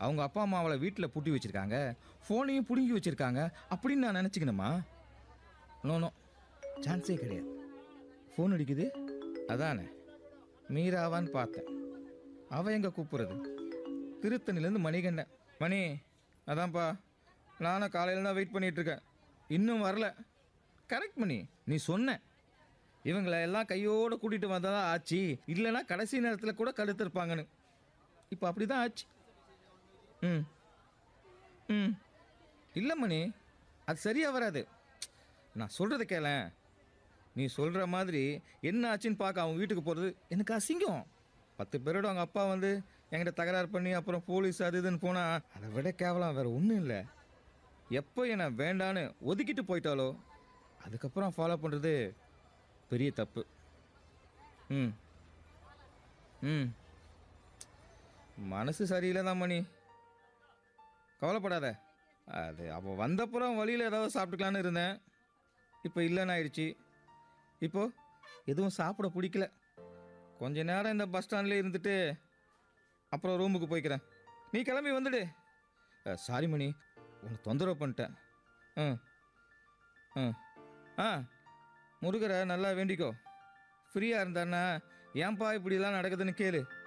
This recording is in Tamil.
அவங்க அப்பா அம்மா அவளை வீட்டில் பூட்டி வச்சிருக்காங்க ஃபோனையும் பிடுங்கி வச்சிருக்காங்க அப்படின்னு நான் நினச்சிக்கணுமா நோ நோ சான்ஸே கிடையாது ஃபோன் அடிக்குது அதானே மீராவான்னு பார்த்தேன் அவ எங்க கூப்பிடுறது திருத்தணிலேருந்து மணிகண்டன் மணி அதான்ப்பா நானும் காலையில் தான் வெயிட் பண்ணிட்டு இருக்கேன் இன்னும் வரல கரெக்ட் மணி நீ சொன்ன இவங்கள எல்லாம் கையோடு கூட்டிகிட்டு வந்ததா ஆச்சு இல்லைன்னா கடைசி நேரத்தில் கூட கழுத்திருப்பாங்கன்னு இப்போ அப்படி தான் ஆச்சு ம் ம் இல்லை மணி அது சரியாக வராது நான் சொல்கிறத கேளேன் நீ சொல்கிற மாதிரி என்ன ஆச்சுன்னு பார்க்க அவங்க வீட்டுக்கு போகிறது எனக்கு அசிங்கம் பத்து பேரோட அவங்க அப்பா வந்து என்கிட்ட தகராறு பண்ணி அப்புறம் போலீஸ் அது இதுன்னு போனால் அதை விட கேவலம் வேறு ஒன்றும் இல்லை எப்போ என்னை வேண்டான்னு ஒதுக்கிட்டு போயிட்டாலோ அதுக்கப்புறம் ஃபாலோ பண்ணுறது பெரிய தப்பு ம் ம் மனசு சரியில்லை தான் மணி கவலைப்படாத அது அப்போ வந்தப்புறம் வழியில் ஏதாவது சாப்பிட்டுக்கலான்னு இருந்தேன் இப்போ இல்லைன்னு ஆயிடுச்சு இப்போ எதுவும் சாப்பிட பிடிக்கல கொஞ்ச நேரம் இந்த பஸ் ஸ்டாண்ட்லேயே இருந்துட்டு அப்புறம் ரூமுக்கு போய்க்கிறேன் நீ கிளம்பி வந்துடு சாரி மணி உன்னை தொந்தரவு பண்ணிட்டேன் ம் ம் ஆ முருகரை நல்லா வேண்டிக்கோ ஃப்ரீயாக இருந்தான்னா ஏன்பா இப்படிலாம் நடக்குதுன்னு கேளு